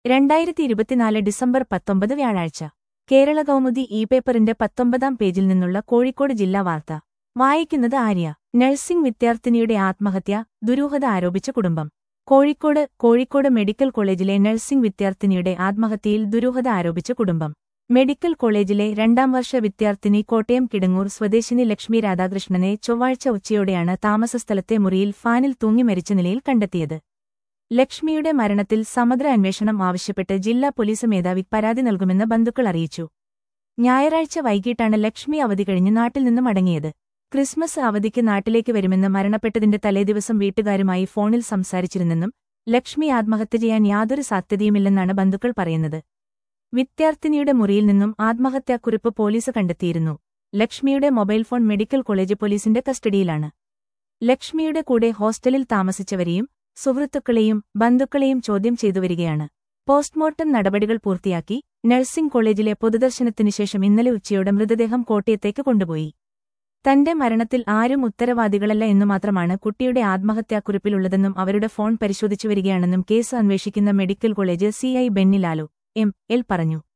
രണ്ടായിരത്തി ഇരുപത്തിനാല് ഡിസംബർ പത്തൊമ്പത് വ്യാഴാഴ്ച കേരള കൗമുദി ഇ പേപ്പറിന്റെ പത്തൊമ്പതാം പേജിൽ നിന്നുള്ള കോഴിക്കോട് ജില്ലാ വാർത്ത വായിക്കുന്നത് ആര്യ നഴ്സിംഗ് വിദ്യാർത്ഥിനിയുടെ ആത്മഹത്യ ദുരൂഹത ആരോപിച്ച കുടുംബം കോഴിക്കോട് കോഴിക്കോട് മെഡിക്കൽ കോളേജിലെ നഴ്സിംഗ് വിദ്യാർത്ഥിനിയുടെ ആത്മഹത്യയിൽ ദുരൂഹത ആരോപിച്ച കുടുംബം മെഡിക്കൽ കോളേജിലെ രണ്ടാം വർഷ വിദ്യാർത്ഥിനി കോട്ടയം കിടങ്ങൂർ സ്വദേശിനി ലക്ഷ്മി രാധാകൃഷ്ണനെ ചൊവ്വാഴ്ച ഉച്ചയോടെയാണ് താമസസ്ഥലത്തെ മുറിയിൽ ഫാനിൽ തൂങ്ങി മരിച്ച നിലയിൽ കണ്ടെത്തിയത് ലക്ഷ്മിയുടെ മരണത്തിൽ സമഗ്ര അന്വേഷണം ആവശ്യപ്പെട്ട് ജില്ലാ പോലീസ് മേധാവി പരാതി നൽകുമെന്ന് ബന്ധുക്കൾ അറിയിച്ചു ഞായറാഴ്ച വൈകിട്ടാണ് ലക്ഷ്മി അവധി കഴിഞ്ഞ് നാട്ടിൽ നിന്ന് മടങ്ങിയത് ക്രിസ്മസ് അവധിക്ക് നാട്ടിലേക്ക് വരുമെന്ന് മരണപ്പെട്ടതിന്റെ തലേദിവസം വീട്ടുകാരുമായി ഫോണിൽ സംസാരിച്ചിരുന്നെന്നും ലക്ഷ്മി ആത്മഹത്യ ചെയ്യാൻ യാതൊരു സാധ്യതയുമില്ലെന്നാണ് ബന്ധുക്കൾ പറയുന്നത് വിദ്യാർത്ഥിനിയുടെ മുറിയിൽ നിന്നും ആത്മഹത്യാക്കുറിപ്പ് പോലീസ് കണ്ടെത്തിയിരുന്നു ലക്ഷ്മിയുടെ മൊബൈൽ ഫോൺ മെഡിക്കൽ കോളേജ് പോലീസിന്റെ കസ്റ്റഡിയിലാണ് ലക്ഷ്മിയുടെ കൂടെ ഹോസ്റ്റലിൽ താമസിച്ചവരെയും സുഹൃത്തുക്കളെയും ബന്ധുക്കളെയും ചോദ്യം ചെയ്തുവരികയാണ് പോസ്റ്റ്മോർട്ടം നടപടികൾ പൂർത്തിയാക്കി നഴ്സിംഗ് കോളേജിലെ പൊതുദർശനത്തിനുശേഷം ഇന്നലെ ഉച്ചയോടെ മൃതദേഹം കോട്ടയത്തേക്ക് കൊണ്ടുപോയി തന്റെ മരണത്തിൽ ആരും ഉത്തരവാദികളല്ല എന്നു മാത്രമാണ് കുട്ടിയുടെ ആത്മഹത്യാക്കുറിപ്പിലുള്ളതെന്നും അവരുടെ ഫോൺ പരിശോധിച്ചുവരികയാണെന്നും കേസ് അന്വേഷിക്കുന്ന മെഡിക്കൽ കോളേജ് സിഐ ബെന്നിലാലു എം എൽ പറഞ്ഞു